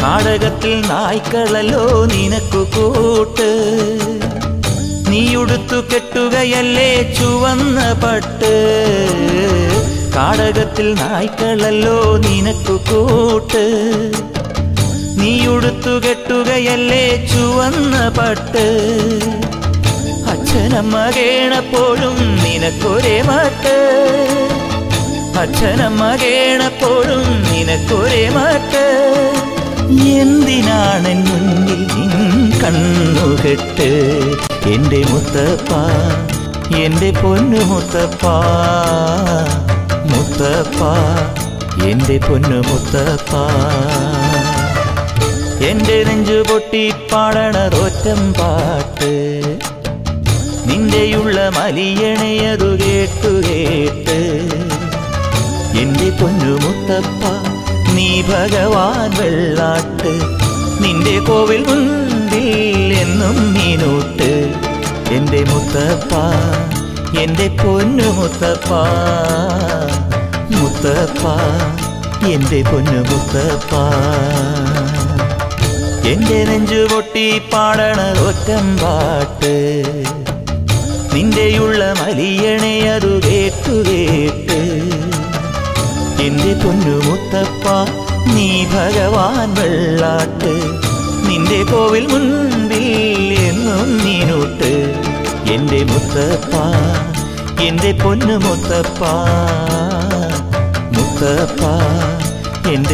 നാടകത്തിൽ നായ്ക്കളല്ലോ നിനക്കു കൂട്ട് നീയുടുത്തു കെട്ടുകയല്ലേ ചുവന്ന പട്ട് കാടകത്തിൽ നായ്ക്കളല്ലോ നിനക്കു കൂട്ട് നീയുടുത്തു കെട്ടുകയല്ലേ ചുവന്ന പട്ട് അച്ഛനമ്മ കേണപ്പോഴും നിനക്കൊരേ മട്ട് അച്ഛനമ്മ കേണപ്പോഴും നിനക്കൊരേ മട്ട് എന്തിനാണ് മുന്നിൽ നിൻ കണ്ണുകെട്ട് എന്റെ മുത്തപ്പ എന്റെ പൊന്നു മുത്തപ്പ മുത്തപ്പ എന്റെ പൊന്നു മുത്തപ്പ എന്റെ നെഞ്ചു പൊട്ടി പാടണതൊറ്റം പാട്ട് നിന്റെയുള്ള മലിയണയതു കേട്ടു കേട്ട് എന്റെ പൊന്നു മുത്തപ്പ നീ ഭഗവാൻ വെള്ളാട്ട് നിന്റെ കോവിൽ മുൻപിൽ എന്നും മീനൂട്ട് എന്റെ മുത്തപ്പ എന്റെ പൊന്നു മുത്തപ്പ മുത്തപ്പ എന്റെ പൊന്നു മുത്തപ്പ എന്റെ നെഞ്ചു പൊട്ടി പാടണ ഒറ്റം പാട്ട് നിന്റെയുള്ള മലിയണേ അതു കേട്ടു കേട്ട് എന്റെ പൊന്നു മുത്തപ്പ നീ ഭഗവാൻ വെള്ളാട്ട് നിന്റെ കോവിൽ മുൻപിൽ എന്നും നീനൂട്ട് എന്റെ മുത്തപ്പ എന്റെ പൊന്നു മുത്തപ്പ മുത്തപ്പ എന്റെ